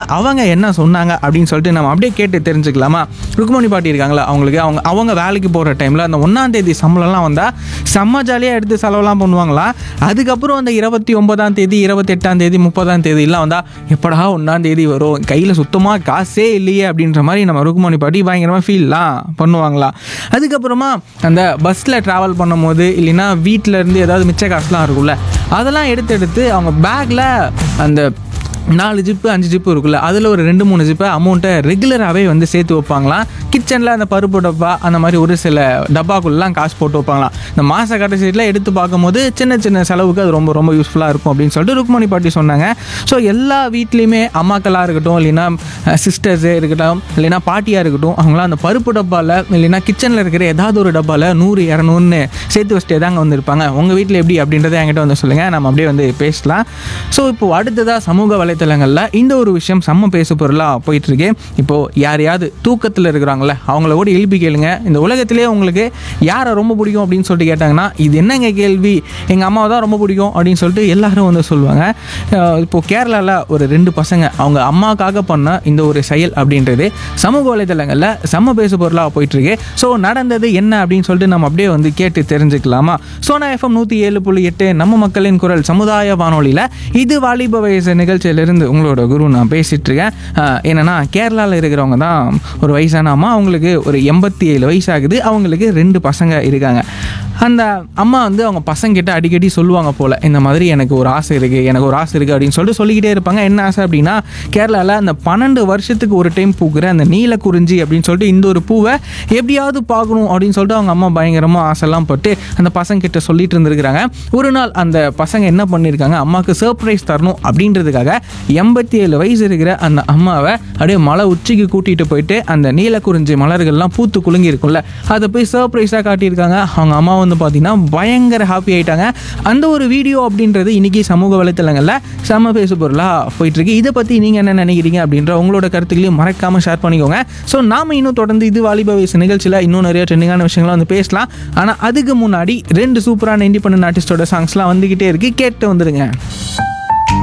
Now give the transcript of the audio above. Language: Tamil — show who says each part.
Speaker 1: அவங்க என்ன சொன்னாங்க அப்படின்னு சொல்லிட்டு நம்ம அப்படியே கேட்டு தெரிஞ்சுக்கலாமா ருக்குமணி பாட்டி இருக்காங்களா அவங்களுக்கு அவங்க அவங்க வேலைக்கு போகிற டைமில் அந்த ஒன்றாம் தேதி சம்பளம்லாம் வந்தால் செம்ம ஜாலியாக எடுத்து செலவெல்லாம் பண்ணுவாங்களா அதுக்கப்புறம் அந்த இருபத்தி ஒன்பதாம் தேதி இருபத்தெட்டாம் தேதி முப்பதாம் தேதியெல்லாம் வந்தால் எப்படா ஒன்றாம் தேதி வரும் கையில் சுத்தமாக காசே இல்லையே அப்படின்ற மாதிரி நம்ம ருக்குமணி பாட்டி பயங்கரமாக ஃபீல்லாம் பண்ணுவாங்களா அதுக்கப்புறமா அந்த பஸ்ஸில் ட்ராவல் பண்ணும்போது இல்லைன்னா வீட்டில் இருந்து ஏதாவது மிச்ச காசுலாம் இருக்கும்ல அதெல்லாம் எடுத்து எடுத்து அவங்க பேக்கில் அந்த நாலு ஜிப்பு அஞ்சு ஜிப்பு இருக்குல்ல அதில் ஒரு ரெண்டு மூணு ஜிப்பை அமௌண்ட்டை ரெகுலராகவே வந்து சேர்த்து வைப்பாங்களாம் கிச்சனில் அந்த பருப்பு டப்பா அந்த மாதிரி ஒரு சில டப்பாக்குள்ளலாம் காசு போட்டு வைப்பாங்களாம் இந்த மாத கடைசியில் எடுத்து பார்க்கும்போது சின்ன சின்ன செலவுக்கு அது ரொம்ப ரொம்ப யூஸ்ஃபுல்லாக இருக்கும் அப்படின்னு சொல்லிட்டு ருக்மணி பாட்டி சொன்னாங்க ஸோ எல்லா வீட்லேயுமே அம்மாக்களாக இருக்கட்டும் இல்லைன்னா சிஸ்டர்ஸே இருக்கட்டும் இல்லைன்னா பாட்டியாக இருக்கட்டும் அவங்களாம் அந்த பருப்பு டப்பாவில் இல்லைன்னா கிச்சனில் இருக்கிற ஏதாவது ஒரு டப்பாவில் நூறு இரநூறுன்னு சேர்த்து வச்சுட்டே தாங்க வந்திருப்பாங்க உங்கள் வீட்டில் எப்படி அப்படின்றத என்கிட்ட வந்து சொல்லுங்கள் நம்ம அப்படியே வந்து பேசலாம் ஸோ இப்போது அடுத்ததாக சமூக வலைத்தளங்களில் இந்த ஒரு விஷயம் செம்ம பேசு பொருளாக போயிட்டுருக்கு இப்போது யாரையாவது தூக்கத்தில் இருக்கிறாங்களே அவங்கள கூட எழுப்பி கேளுங்க இந்த உலகத்திலே உங்களுக்கு யாரை ரொம்ப பிடிக்கும் அப்படின்னு சொல்லிட்டு கேட்டாங்கன்னா இது என்னங்க கேள்வி எங்கள் அம்மாவை தான் ரொம்ப பிடிக்கும் அப்படின்னு சொல்லிட்டு எல்லாரும் வந்து சொல்லுவாங்க அஹ் இப்போ கேரளாவில் ஒரு ரெண்டு பசங்க அவங்க அம்மாவுக்காக பண்ண இந்த ஒரு செயல் அப்படின்றது சமூக வலைதளங்களில் செம்ம பேசு பொருளாக போயிட்டுருக்கு ஸோ நடந்தது என்ன அப்படின்னு சொல்லிட்டு நம்ம அப்படியே வந்து கேட்டு தெரிஞ்சுக்கலாமா சோனா எஃப்எம் நூற்றி ஏழு புள்ளி எட்டு நம்ம மக்களின் குரல் சமுதாய வானொலியில் இது வாலிப வயசு நிகழ்ச்சியிலிருந்து உங்களோட குரு நான் பேசிகிட்டு இருக்கேன் அஹ் என்னன்னா கேரளாவில் இருக்கிறவங்க தான் ஒரு வயசான அம்மா அவங்களுக்கு ஒரு எண்பத்தி ஏழு வயசு ஆகுது அவங்களுக்கு ரெண்டு பசங்க இருக்காங்க அந்த அம்மா வந்து அவங்க பசங்கிட்ட அடிக்கடி சொல்லுவாங்க போல் இந்த மாதிரி எனக்கு ஒரு ஆசை இருக்குது எனக்கு ஒரு ஆசை இருக்குது அப்படின்னு சொல்லிட்டு சொல்லிக்கிட்டே இருப்பாங்க என்ன ஆசை அப்படின்னா கேரளாவில் அந்த பன்னெண்டு வருஷத்துக்கு ஒரு டைம் பூக்கிற அந்த நீலக்குறிஞ்சி அப்படின்னு சொல்லிட்டு இந்த ஒரு பூவை எப்படியாவது பார்க்கணும் அப்படின்னு சொல்லிட்டு அவங்க அம்மா பயங்கரமாக ஆசைலாம் பட்டு அந்த பசங்கிட்ட சொல்லிட்டு இருந்திருக்கிறாங்க ஒரு நாள் அந்த பசங்க என்ன பண்ணியிருக்காங்க அம்மாவுக்கு சர்ப்ரைஸ் தரணும் அப்படின்றதுக்காக எண்பத்தி ஏழு வயசு இருக்கிற அந்த அம்மாவை அப்படியே மலை உச்சிக்கு கூட்டிகிட்டு போயிட்டு அந்த நீலக்குறிஞ்சி மலர்கள்லாம் பூத்து குலுங்கி இருக்கும்ல அதை போய் சர்ப்ரைஸாக காட்டியிருக்காங்க அவங்க அம்மா வந்து பார்த்தீங்கன்னா பயங்கர ஹாப்பி ஆயிட்டாங்க அந்த ஒரு வீடியோ அப்படின்றது இன்னைக்கு சமூக வலைத்தளங்களில் செம்ம பேசு பொருளாக போயிட்டுருக்கு இதை பற்றி நீங்கள் என்ன நினைக்கிறீங்க அப்படின்ற உங்களோட கருத்துக்களையும் மறக்காமல் ஷேர் பண்ணிக்கோங்க ஸோ நாம இன்னும் தொடர்ந்து இது வாலிப வயசு நிகழ்ச்சியில் இன்னும் நிறைய ட்ரெண்டிங்கான விஷயங்கள்லாம் வந்து பேசலாம் ஆனால் அதுக்கு முன்னாடி ரெண்டு சூப்பரான இண்டிபெண்டன்ட் ஆர்டிஸ்டோட சாங்ஸ்லாம் வந்துக்கிட்டே இருக்கு கேட்டு வந்துடுங்க